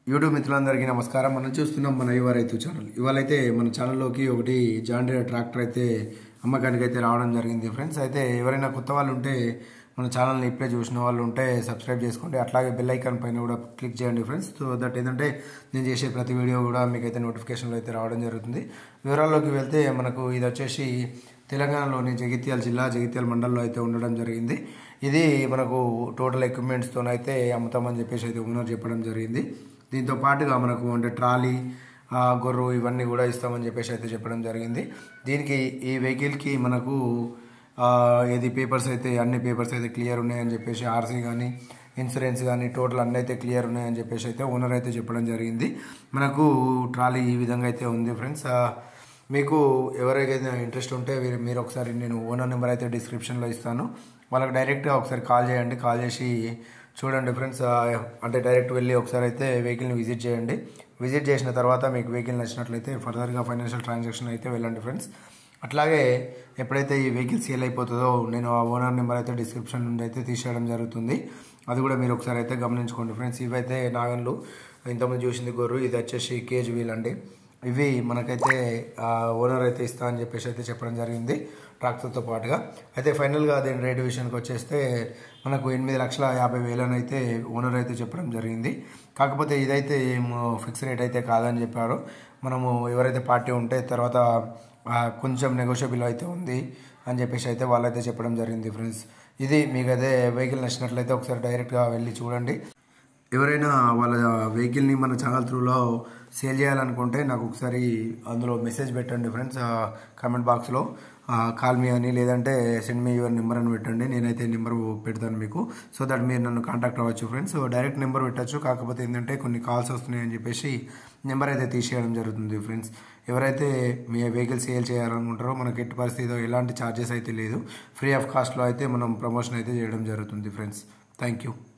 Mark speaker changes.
Speaker 1: YouTube మిత్రులందరికీ నమస్కారం మనం చూస్తున్నాం మన యువ రైతు ఛానల్ ఇవాళ అయితే మన ఛానల్లోకి ఒకటి జాండీర్ ట్రాక్టర్ అయితే అమ్మకానికి అయితే రావడం జరిగింది ఫ్రెండ్స్ అయితే ఎవరైనా కొత్త వాళ్ళు ఉంటే మన ఛానల్ని ఇప్పుడే చూసిన వాళ్ళు ఉంటే సబ్స్క్రైబ్ చేసుకోండి అట్లాగే బెల్ ఐకాన్ పైన కూడా క్లిక్ చేయండి ఫ్రెండ్స్ సో దట్ ఏంటంటే నేను చేసే ప్రతి వీడియో కూడా మీకు అయితే నోటిఫికేషన్లో అయితే రావడం జరుగుతుంది వివరాల్లోకి వెళ్తే మనకు ఇది వచ్చేసి తెలంగాణలోని జగిత్యాల జిల్లా జగిత్యాల మండలంలో అయితే ఉండడం జరిగింది ఇది మనకు టోటల్ ఎక్విప్మెంట్స్తో అయితే అమ్ముతామని చెప్పేసి అయితే ఓనర్ చెప్పడం జరిగింది దీంతో పాటుగా మనకు అంటే ట్రాలీ ఆ, గొర్రు ఇవన్నీ కూడా ఇస్తామని చెప్పేసి అయితే చెప్పడం జరిగింది దీనికి ఈ వెహికల్కి మనకు ఆ, ఏది పేపర్స్ అయితే అన్ని పేపర్స్ అయితే క్లియర్ ఉన్నాయని చెప్పేసి ఆర్సీ కానీ ఇన్సూరెన్స్ కానీ టోటల్ అన్నీ అయితే క్లియర్ ఉన్నాయని చెప్పేసి అయితే ఓనర్ అయితే చెప్పడం జరిగింది మనకు ట్రాలీ ఈ విధంగా అయితే ఉంది ఫ్రెండ్స్ ఆ, మీకు ఎవరికైతే ఇంట్రెస్ట్ ఉంటే మీరు మీరు ఒకసారి నేను ఓనర్ నెంబర్ అయితే డిస్క్రిప్షన్లో ఇస్తాను వాళ్ళకి డైరెక్ట్గా ఒకసారి కాల్ చేయండి కాల్ చేసి చూడండి ఫ్రెండ్స్ ఆ, అంటే డైరెక్ట్ వెళ్ళి ఒకసారి అయితే వెహికల్ని విజిట్ చేయండి విజిట్ చేసిన తర్వాత మీకు వెహికల్ నచ్చినట్లయితే ఫర్దర్గా ఫైనాన్షియల్ ట్రాన్సాక్షన్ అయితే వెళ్ళండి ఫ్రెండ్స్ అట్లాగే ఎప్పుడైతే ఈ వెహికల్ సేల్ అయిపోతుందో నేను ఆ ఓనర్ నెంబర్ అయితే డిస్క్రిప్షన్ నుండి అయితే తీసేయడం జరుగుతుంది అది కూడా మీరు ఒకసారి అయితే గమనించుకోండి ఫ్రెండ్స్ ఇవైతే నాగన్లు ఇంతకుముందు చూసింది గొర్రు ఇది వచ్చేసి కేజ్ వీల్ అండి ఇవి మనకైతే ఆ, ఓనర్ అయితే ఇస్తా అని చెప్పేసి అయితే చెప్పడం జరిగింది ట్రాక్టర్తో పాటుగా అయితే ఫైనల్గా దీని రేట్ విషయానికి వచ్చేస్తే మనకు ఎనిమిది లక్షల యాభై వేలని అయితే ఓనర్ అయితే చెప్పడం జరిగింది కాకపోతే ఇదైతే ఏం ఫిక్స్ రేట్ అయితే కాదని చెప్పారు మనము ఎవరైతే పార్టీ ఉంటే తర్వాత ఆ, కొంచెం నెగోషియబుల్ అయితే ఉంది అని చెప్పేసి అయితే వాళ్ళైతే చెప్పడం జరిగింది ఫ్రెండ్స్ ఇది మీకైతే వెహికల్ నచ్చినట్లయితే ఒకసారి డైరెక్ట్గా వెళ్ళి చూడండి ఎవరైనా వాళ్ళ వెహికల్ని మన ఛానల్ త్రూలో సేల్ చేయాలనుకుంటే నాకు ఒకసారి అందులో మెసేజ్ పెట్టండి ఫ్రెండ్స్ కామెంట్ బాక్స్లో కాల్ మీ అని లేదంటే సెండ్ మీ యువర్ నెంబర్ అని పెట్టండి నేనైతే నెంబర్ పెడతాను మీకు సో దట్ మీరు నన్ను కాంటాక్ట్ అవ్వచ్చు ఫ్రెండ్స్ డైరెక్ట్ నెంబర్ పెట్టచ్చు కాకపోతే ఏంటంటే కొన్ని కాల్స్ వస్తున్నాయని చెప్పేసి నెంబర్ అయితే తీసేయడం జరుగుతుంది ఫ్రెండ్స్ ఎవరైతే మీ వెహికల్ సేల్ చేయాలనుకుంటారో మనకి ఎట్టి పరిస్థితిలో ఎలాంటి ఛార్జెస్ అయితే లేదు ఫ్రీ ఆఫ్ కాస్ట్లో అయితే మనం ప్రమోషన్ అయితే చేయడం జరుగుతుంది ఫ్రెండ్స్ థ్యాంక్ యూ